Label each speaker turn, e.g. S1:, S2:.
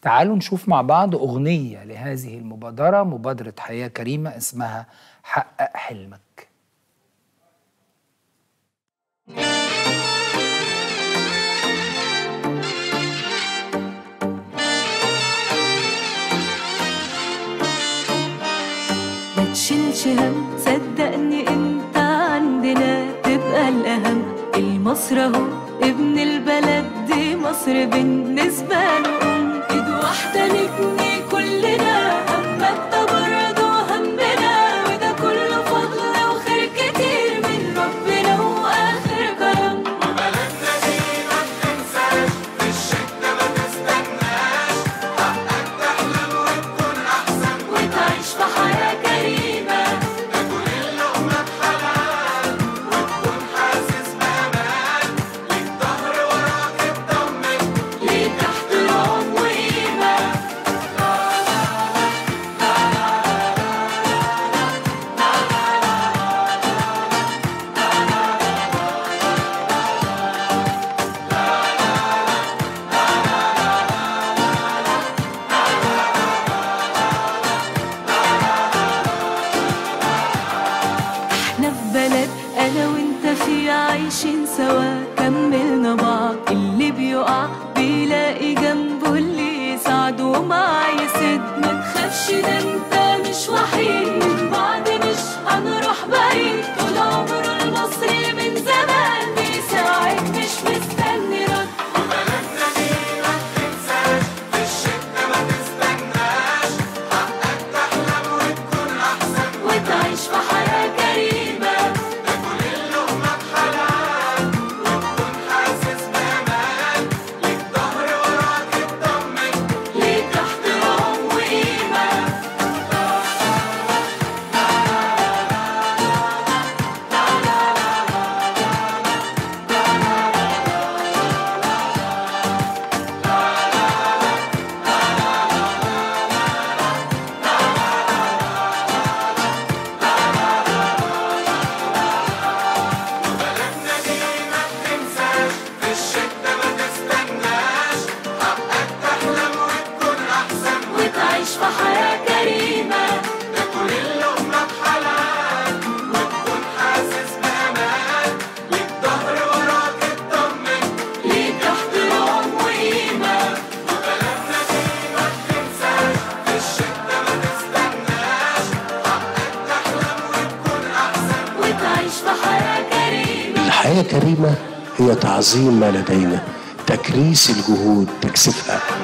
S1: تعالوا نشوف مع بعض أغنية لهذه المبادرة مبادرة حياة كريمة اسمها حقق حلمك
S2: ما تشيلش هم صدقني انت عندنا تبقى الاهم المصر اهو ابن البلد دي مصر بالنسبة له أم ايد واحدة نبني كلنا اما انت برضه همنا وده كله فضل وخير كتير من ربنا واخر كرم
S3: وبلدنا دي ما بتنساش في الشدة ما تستناش حقك تحلم وتكون أحسن
S2: وتعيش في حياة كريمة
S3: تاكل اللقمة بحلال وتكون حاسس بأمان ليك ظهر وراك اطمن
S2: ليك احترام وقيمة احنا في بلد انا وانت فيه عايشين سوا كملنا بعض اللي بيقع بيلاقي جنبه اللي يساعده ومعاه يسد ما تخافش ده انت مش وحيد من بعد مش هنروح بعيد طول عمره المصري من زمان بيساعد مش مستني رد
S3: وبلدنا دي ما بتنساش في الشدة ما تستناش حقك تحلم وتكون أحسن
S2: وتعيش في حياة كريمة
S3: تاكل اللقمة بحلال وتكون حاسس بأمان ليك ظهر وراك اطمن
S2: ليك احترام وقيمة
S3: بلدنا دي ما بتنساش في الشدة ما تستناش حقك تحلم وتكون أحسن
S2: وتعيش في حياة كريمة
S3: تاكل اللقمة بحلال وتكون حاسس بأمان ليك ظهر وراك اطمن
S2: ليك احترام وقيمة
S3: وبلدنا دي ما بتنساش في الشدة ما تستناش حقك تحلم وتكون أحسن
S2: وتعيش في حياة كريمة
S4: الحياة كريمة هي تعظيم ما لدينا تكريس الجهود تكثيفها